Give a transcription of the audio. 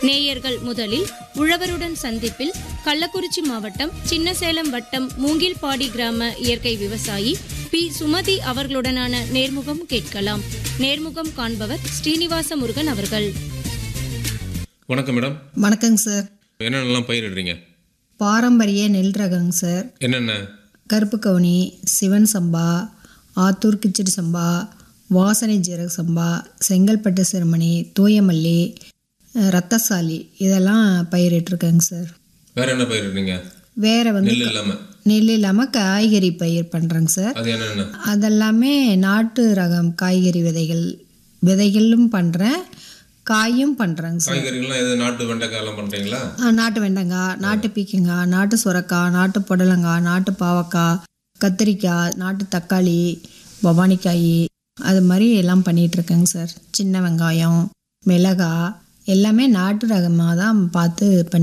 நேயர்கள் முதலில் உழவருடன் சந்திப்பில் கள்ளக்குறிச்சி மாவட்டம் சின்னசேலம் வட்டம் மூங்கில்பாடி கிராம இயற்கை விவசாயி பி சுமதி அவர்களுடனான நேர்முகம் கேட்கலாம் நேர்முகம் காண்பவர் ஸ்ரீனிவாச முருகன் அவர்கள் வணக்கம் மேடம் வணக்கங்க சார் என்னென்னலாம் பயிரிடுறீங்க பாரம்பரிய நெல் ரகங்க சார் என்னென்ன கருப்பு கவுனி சிவன் சம்பா ஆத்தூர் கிச்சடி சம்பா வாசனை ஜீரக சம்பா செங்கல்பட்டு சிறுமணி தூயமல்லி அஹ், ரத்தசாலி இதெல்லாம் பயிரிட்டிருக்கேங்க சார் வேற என்ன பயிரிடுறீங்க வேறு வந்து நெல் இல்லாமல் நெல் இல்லாமல் காய்கறி பயிர் பண்ணுறேங்க சார் அது என்னென்ன அதெல்லாமே நாட்டு ரகம் காய்கறி விதைகள் விதைகளும் பண்ணுறேன் காயும் பண்ணுறேங்க சார் காய்கறிகள்லாம் எது நாட்டு வெண்டைக்காயெல்லாம் பண்ணுறீங்களா ஆ, நாட்டு வெண்டைக்காய் நாட்டு பீக்கங்காய் நாட்டு சுரக்காய் நாட்டு புடலங்காய் நாட்டு பாவக்காய் கத்திரிக்காய் நாட்டு தக்காளி பவானிக்காய் அது மாதிரி எல்லாம் பண்ணிட்டு இருக்கேங்க சார் சின்ன வெங்காயம் மிளகாய் எல்லாமே நாட்டு ரகமாக தான் பார்த்து பண்ணி